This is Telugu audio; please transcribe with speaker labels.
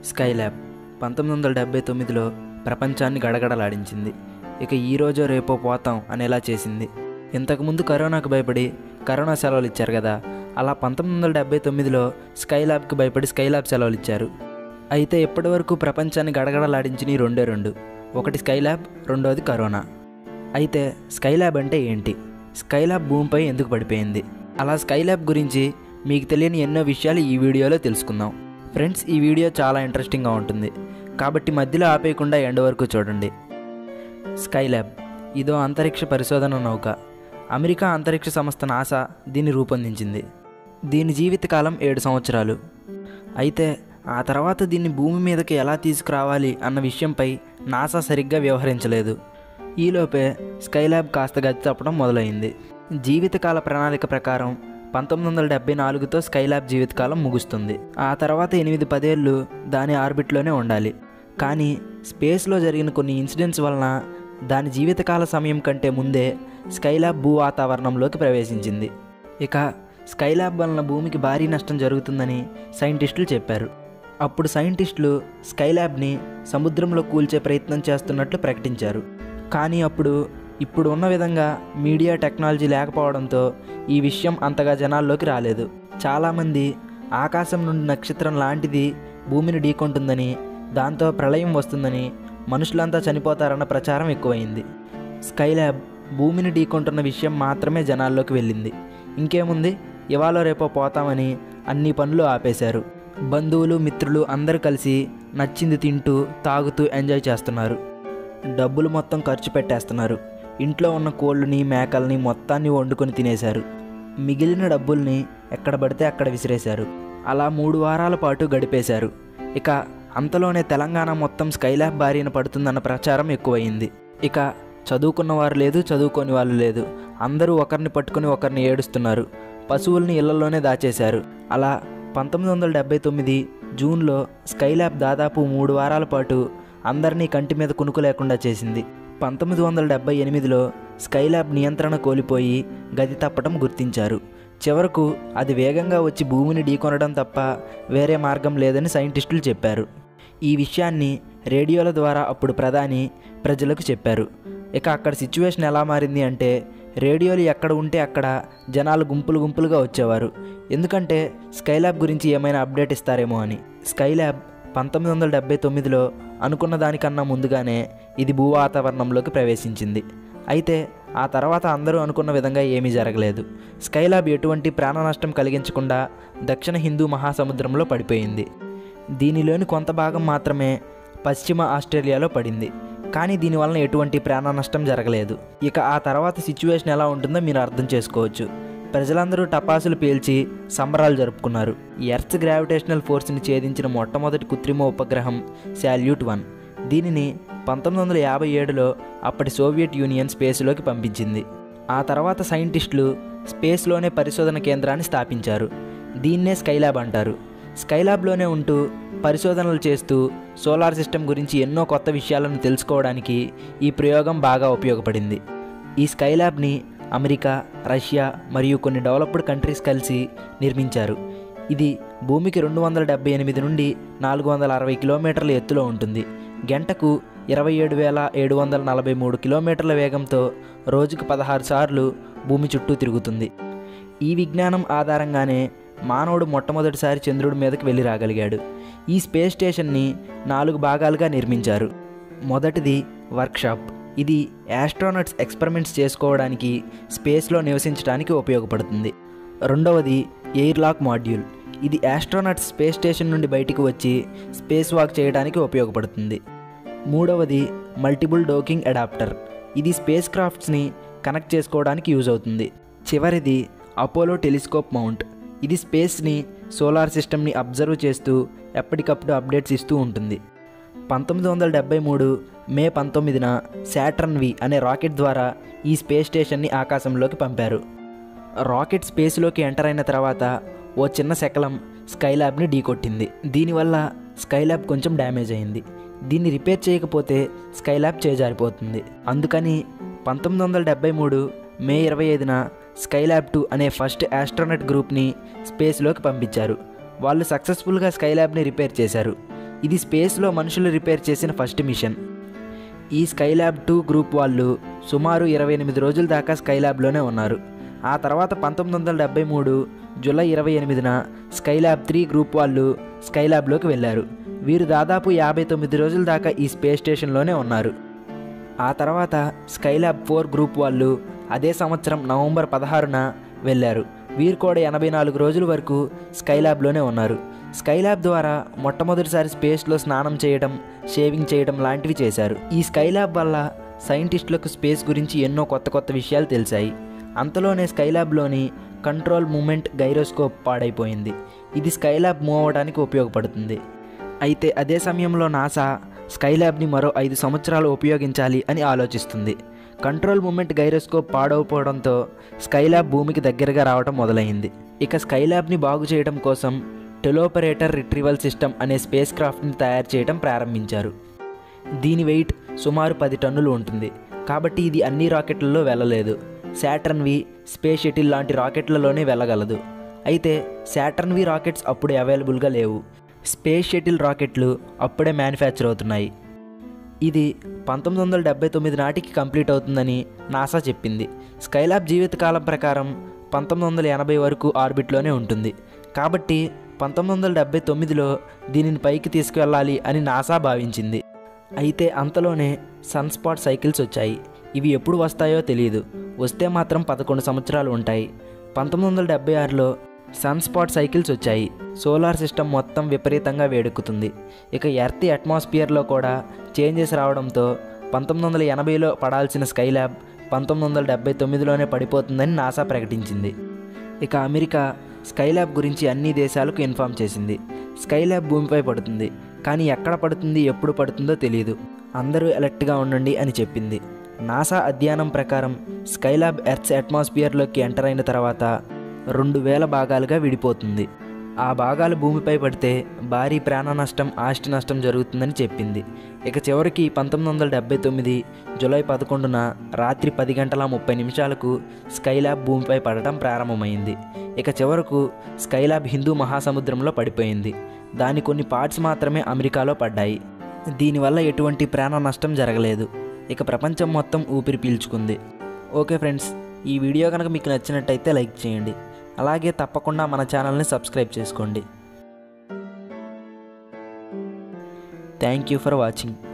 Speaker 1: స్కైల్యాబ్ పంతొమ్మిది వందల డెబ్బై తొమ్మిదిలో ప్రపంచాన్ని గడగడలాడించింది ఇక ఈ రోజో రేపో పోతాం అనేలా చేసింది ఇంతకుముందు కరోనాకు భయపడి కరోనా సెలవులు ఇచ్చారు కదా అలా పంతొమ్మిది వందల డెబ్బై తొమ్మిదిలో స్కైల్యాబ్కి భయపడి స్కైల్యాబ్ సెలవులు ఇచ్చారు అయితే ఇప్పటివరకు ప్రపంచాన్ని గడగడలాడించినవి రెండే రెండు ఒకటి స్కైల్యాబ్ రెండోది కరోనా అయితే స్కైల్యాబ్ అంటే ఏంటి స్కైల్యాబ్ భూమిపై ఎందుకు పడిపోయింది అలా స్కైల్యాబ్ గురించి మీకు తెలియని ఎన్నో విషయాలు ఈ వీడియోలో తెలుసుకుందాం ఫ్రెండ్స్ ఈ వీడియో చాలా ఇంట్రెస్టింగ్గా ఉంటుంది కాబట్టి మధ్యలో ఆపేయకుండా ఎండ్ వరకు చూడండి స్కైల్యాబ్ ఇదో అంతరిక్ష పరిశోధన నౌక అమెరికా అంతరిక్ష సంస్థ నాసా దీన్ని రూపొందించింది దీని జీవితకాలం ఏడు సంవత్సరాలు అయితే ఆ తర్వాత దీన్ని భూమి మీదకి ఎలా తీసుకురావాలి అన్న విషయంపై నాసా సరిగ్గా వ్యవహరించలేదు ఈలోపే స్కైల్యాబ్ కాస్త గతి తప్పడం మొదలైంది జీవితకాల ప్రణాళిక ప్రకారం పంతొమ్మిది వందల డెబ్బై నాలుగుతో స్కైల్యాబ్ జీవితకాలం ముగుస్తుంది ఆ తర్వాత ఎనిమిది పదేళ్ళు దాని ఆర్బిట్లోనే ఉండాలి కానీ స్పేస్లో జరిగిన కొన్ని ఇన్సిడెంట్స్ వలన దాని జీవితకాల సమయం కంటే ముందే స్కైల్యాబ్ భూ వాతావరణంలోకి ప్రవేశించింది ఇక స్కైల్యాబ్ వలన భూమికి భారీ నష్టం జరుగుతుందని సైంటిస్టులు చెప్పారు అప్పుడు సైంటిస్టులు స్కైల్యాబ్ని సముద్రంలో కూల్చే ప్రయత్నం చేస్తున్నట్లు ప్రకటించారు కానీ అప్పుడు ఇప్పుడు ఉన్న విధంగా మీడియా టెక్నాలజీ లేకపోవడంతో ఈ విషయం అంతగా జనాల్లోకి రాలేదు చాలామంది ఆకాశం నుండి నక్షత్రం లాంటిది భూమిని ఢీకొంటుందని దాంతో ప్రళయం వస్తుందని మనుషులంతా చనిపోతారన్న ప్రచారం ఎక్కువైంది స్కైల్యాబ్ భూమిని ఢీకొంటున్న విషయం మాత్రమే జనాల్లోకి వెళ్ళింది ఇంకేముంది ఇవాళ రేపో పోతామని అన్ని పనులు ఆపేశారు బంధువులు మిత్రులు అందరూ కలిసి నచ్చింది తింటూ తాగుతూ ఎంజాయ్ చేస్తున్నారు డబ్బులు మొత్తం ఖర్చు పెట్టేస్తున్నారు ఇంట్లో ఉన్న కోళ్ళని మేకల్ని మొత్తాన్ని వండుకొని తినేశారు మిగిలిన డబ్బుల్ని ఎక్కడ పడితే అక్కడ విసిరేశారు అలా మూడు వారాల పాటు గడిపేశారు ఇక అంతలోనే తెలంగాణ మొత్తం స్కైలాబ్ బారిన పడుతుందన్న ప్రచారం ఎక్కువయింది ఇక చదువుకున్న వారు లేదు చదువుకోని వాళ్ళు లేదు అందరూ ఒకరిని పట్టుకుని ఒకరిని ఏడుస్తున్నారు పశువుల్ని ఇళ్లలోనే దాచేశారు అలా పంతొమ్మిది వందల డెబ్బై తొమ్మిది జూన్లో స్కైలాబ్ దాదాపు మూడు వారాల పాటు అందరినీ కంటి మీద కునుకు లేకుండా చేసింది పంతొమ్మిది వందల డెబ్బై ఎనిమిదిలో స్కైలాబ్ నియంత్రణ కోల్పోయి గది తప్పటం గుర్తించారు చివరకు అది వేగంగా వచ్చి భూమిని ఢీకొనడం తప్ప వేరే మార్గం లేదని సైంటిస్టులు చెప్పారు ఈ విషయాన్ని రేడియోల ద్వారా అప్పుడు ప్రధాని ప్రజలకు చెప్పారు ఇక అక్కడ సిచ్యువేషన్ ఎలా మారింది అంటే రేడియోలు ఎక్కడ ఉంటే అక్కడ జనాలు గుంపులు గుంపులుగా వచ్చేవారు ఎందుకంటే స్కైలాబ్ గురించి ఏమైనా అప్డేట్ ఇస్తారేమో అని స్కైలాబ్ పంతొమ్మిది వందల డెబ్బై తొమ్మిదిలో అనుకున్న దానికన్నా ముందుగానే ఇది భూ వాతావరణంలోకి ప్రవేశించింది అయితే ఆ తర్వాత అందరూ అనుకున్న విధంగా ఏమీ జరగలేదు స్కైలాబ్ ఎటువంటి ప్రాణ నష్టం కలిగించకుండా దక్షిణ హిందూ మహాసముద్రంలో పడిపోయింది దీనిలోని కొంత భాగం మాత్రమే పశ్చిమ ఆస్ట్రేలియాలో పడింది కానీ దీనివలన ఎటువంటి ప్రాణ నష్టం జరగలేదు ఇక ఆ తర్వాత సిచ్యువేషన్ ఎలా ఉంటుందో మీరు అర్థం చేసుకోవచ్చు ప్రజలందరూ టపాసులు పేల్చి సంబరాలు జరుపుకున్నారు ఎర్త్ గ్రావిటేషనల్ ఫోర్స్ని ఛేదించిన మొట్టమొదటి కృత్రిమ ఉపగ్రహం శాల్యూట్ వన్ దీనిని పంతొమ్మిది వందల యాభై ఏడులో అప్పటి సోవియట్ యూనియన్ స్పేస్లోకి పంపించింది ఆ తర్వాత సైంటిస్టులు స్పేస్లోనే పరిశోధన కేంద్రాన్ని స్థాపించారు దీన్నే స్కైలాబ్ అంటారు స్కైలాబ్లోనే ఉంటూ పరిశోధనలు చేస్తూ సోలార్ సిస్టమ్ గురించి ఎన్నో కొత్త విషయాలను తెలుసుకోవడానికి ఈ ప్రయోగం బాగా ఉపయోగపడింది ఈ స్కైలాబ్ని అమెరికా రష్యా మరియు కొన్ని డెవలప్డ్ కంట్రీస్ కలిసి నిర్మించారు ఇది భూమికి రెండు వందల డెబ్బై ఎనిమిది నుండి నాలుగు వందల అరవై కిలోమీటర్ల ఎత్తులో ఉంటుంది గంటకు ఇరవై ఏడు వేల ఏడు వందల నలభై మూడు కిలోమీటర్ల వేగంతో రోజుకు పదహారు సార్లు భూమి చుట్టూ తిరుగుతుంది ఈ విజ్ఞానం ఆధారంగానే మానవుడు మొట్టమొదటిసారి చంద్రుడి మీదకి వెళ్ళి రాగలిగాడు ఈ స్పేస్ స్టేషన్ని నాలుగు భాగాలుగా నిర్మించారు మొదటిది వర్క్షాప్ ఇది యాస్ట్రోనట్స్ ఎక్స్పెరిమెంట్స్ చేసుకోవడానికి స్పేస్లో నివసించడానికి ఉపయోగపడుతుంది రెండవది ఎయిర్ లాక్ మాడ్యూల్ ఇది యాస్ట్రోనట్స్ స్పేస్ స్టేషన్ నుండి బయటికి వచ్చి స్పేస్ వాక్ చేయడానికి ఉపయోగపడుతుంది మూడవది మల్టిపుల్ డోకింగ్ అడాప్టర్ ఇది స్పేస్ క్రాఫ్ట్స్ని కనెక్ట్ చేసుకోవడానికి యూజ్ అవుతుంది చివరిది అపోలో టెలిస్కోప్ మౌంట్ ఇది స్పేస్ని సోలార్ సిస్టమ్ని అబ్జర్వ్ చేస్తూ ఎప్పటికప్పుడు అప్డేట్స్ ఇస్తూ ఉంటుంది పంతొమ్మిది వందల డెబ్బై మూడు మే పంతొమ్మిదిన శాటర్న్ వి అనే రాకెట్ ద్వారా ఈ స్పేస్ స్టేషన్ని ఆకాశంలోకి పంపారు రాకెట్ స్పేస్లోకి ఎంటర్ అయిన తర్వాత ఓ చిన్న శకలం స్కైలాబ్ని ఢీకొట్టింది దీనివల్ల స్కైలాబ్ కొంచెం డ్యామేజ్ అయింది దీన్ని రిపేర్ చేయకపోతే స్కైలాబ్ చేజారిపోతుంది అందుకని పంతొమ్మిది వందల డెబ్బై మూడు మే ఇరవై ఐదున స్కైలాబ్ టూ అనే ఫస్ట్ ఆస్ట్రోనట్ గ్రూప్ని స్పేస్లోకి పంపించారు వాళ్ళు సక్సెస్ఫుల్గా స్కైలాబ్ని రిపేర్ చేశారు ఇది స్పేస్లో మనుషులు రిపేర్ చేసిన ఫస్ట్ మిషన్ ఈ స్కైల్యాబ్ టూ గ్రూప్ వాళ్ళు సుమారు ఇరవై ఎనిమిది రోజుల దాకా స్కైల్యాబ్లోనే ఉన్నారు ఆ తర్వాత పంతొమ్మిది వందల డెబ్బై మూడు జూలై ఇరవై ఎనిమిదిన స్కైల్యాబ్ త్రీ గ్రూప్ వాళ్ళు స్కైల్యాబ్లోకి వెళ్ళారు వీరు దాదాపు యాభై తొమ్మిది రోజుల దాకా ఈ స్పేస్ స్టేషన్లోనే ఉన్నారు ఆ తర్వాత స్కైల్యాబ్ ఫోర్ గ్రూప్ వాళ్ళు అదే సంవత్సరం నవంబర్ పదహారున వెళ్ళారు వీరు కూడా ఎనభై నాలుగు రోజుల వరకు స్కైల్యాబ్లోనే ఉన్నారు స్కైల్యాబ్ ద్వారా మొట్టమొదటిసారి స్పేస్లో స్నానం చేయడం షేవింగ్ చేయడం లాంటివి చేశారు ఈ స్కైల్యాబ్ వల్ల సైంటిస్టులకు స్పేస్ గురించి ఎన్నో కొత్త కొత్త విషయాలు తెలిసాయి అంతలోనే స్కైల్యాబ్లోని కంట్రోల్ మూమెంట్ గైరోస్కోప్ పాడైపోయింది ఇది స్కైల్యాబ్ మూవ్ అవ్వడానికి ఉపయోగపడుతుంది అయితే అదే సమయంలో నాసా స్కైల్యాబ్ని మరో ఐదు సంవత్సరాలు ఉపయోగించాలి అని ఆలోచిస్తుంది కంట్రోల్ మూమెంట్ గైరోస్కోప్ పాడైపోవడంతో స్కైల్యాబ్ భూమికి దగ్గరగా రావడం మొదలైంది ఇక స్కైల్యాబ్ని బాగు చేయడం కోసం టెలోపరేటర్ రిట్రీవల్ సిస్టమ్ అనే స్పేస్ క్రాఫ్ట్ని తయారు చేయడం ప్రారంభించారు దీని వెయిట్ సుమారు పది టన్నులు ఉంటుంది కాబట్టి ఇది అన్ని రాకెట్లలో వెళ్ళలేదు శాటర్న్ వి స్పేస్ షటిల్ లాంటి రాకెట్లలోనే వెళ్ళగలదు అయితే శాటర్న్ వి రాకెట్స్ అప్పుడే అవైలబుల్గా లేవు స్పేస్ షటిల్ రాకెట్లు అప్పుడే మ్యానుఫ్యాక్చర్ అవుతున్నాయి ఇది పంతొమ్మిది వందల డెబ్బై తొమ్మిది నాటికి కంప్లీట్ అవుతుందని నాసా చెప్పింది స్కైలాబ్ జీవితకాలం ప్రకారం పంతొమ్మిది వందల ఎనభై వరకు ఆర్బిట్లోనే ఉంటుంది కాబట్టి పంతొమ్మిది వందల డెబ్బై తొమ్మిదిలో దీనిని పైకి తీసుకువెళ్ళాలి అని నాసా భావించింది అయితే అంతలోనే సన్ స్పాట్ సైకిల్స్ వచ్చాయి ఇవి ఎప్పుడు వస్తాయో తెలియదు వస్తే మాత్రం పదకొండు సంవత్సరాలు ఉంటాయి పంతొమ్మిది వందల డెబ్బై ఆరులో సన్ స్పాట్ సైకిల్స్ వచ్చాయి సోలార్ సిస్టమ్ మొత్తం విపరీతంగా వేడెక్కుతుంది ఇక ఎర్త్ అట్మాస్ఫియర్లో కూడా చేంజెస్ రావడంతో పంతొమ్మిది వందల ఎనభైలో పడాల్సిన స్కైల్యాబ్ పంతొమ్మిది వందల డెబ్బై తొమ్మిదిలోనే పడిపోతుందని నాసా ప్రకటించింది ఇక అమెరికా స్కైల్యాబ్ గురించి అన్ని దేశాలకు ఇన్ఫామ్ చేసింది స్కైల్యాబ్ భూమిపై పడుతుంది కానీ ఎక్కడ పడుతుంది ఎప్పుడు పడుతుందో తెలియదు అందరూ అలర్ట్గా ఉండండి అని చెప్పింది నాసా అధ్యయనం ప్రకారం స్కైలాబ్ ఎర్త్స్ అట్మాస్ఫియర్లోకి ఎంటర్ అయిన తర్వాత రెండు వేల భాగాలుగా విడిపోతుంది ఆ భాగాలు భూమిపై పడితే భారీ ప్రాణ నష్టం ఆస్తి నష్టం జరుగుతుందని చెప్పింది ఇక చివరికి పంతొమ్మిది వందల డెబ్బై తొమ్మిది జూలై పదకొండున రాత్రి పది గంటల ముప్పై నిమిషాలకు స్కైలాబ్ భూమిపై పడటం ప్రారంభమైంది ఇక చివరకు స్కైలాబ్ హిందూ మహాసముద్రంలో పడిపోయింది దాని కొన్ని పార్ట్స్ మాత్రమే అమెరికాలో పడ్డాయి దీనివల్ల ఎటువంటి ప్రాణ నష్టం జరగలేదు ఇక ప్రపంచం మొత్తం ఊపిరి పీల్చుకుంది ఓకే ఫ్రెండ్స్ ఈ వీడియో కనుక మీకు నచ్చినట్టయితే లైక్ చేయండి అలాగే తప్పకుండా మన ఛానల్ని సబ్స్క్రైబ్ చేసుకోండి థ్యాంక్ యూ ఫర్ వాచింగ్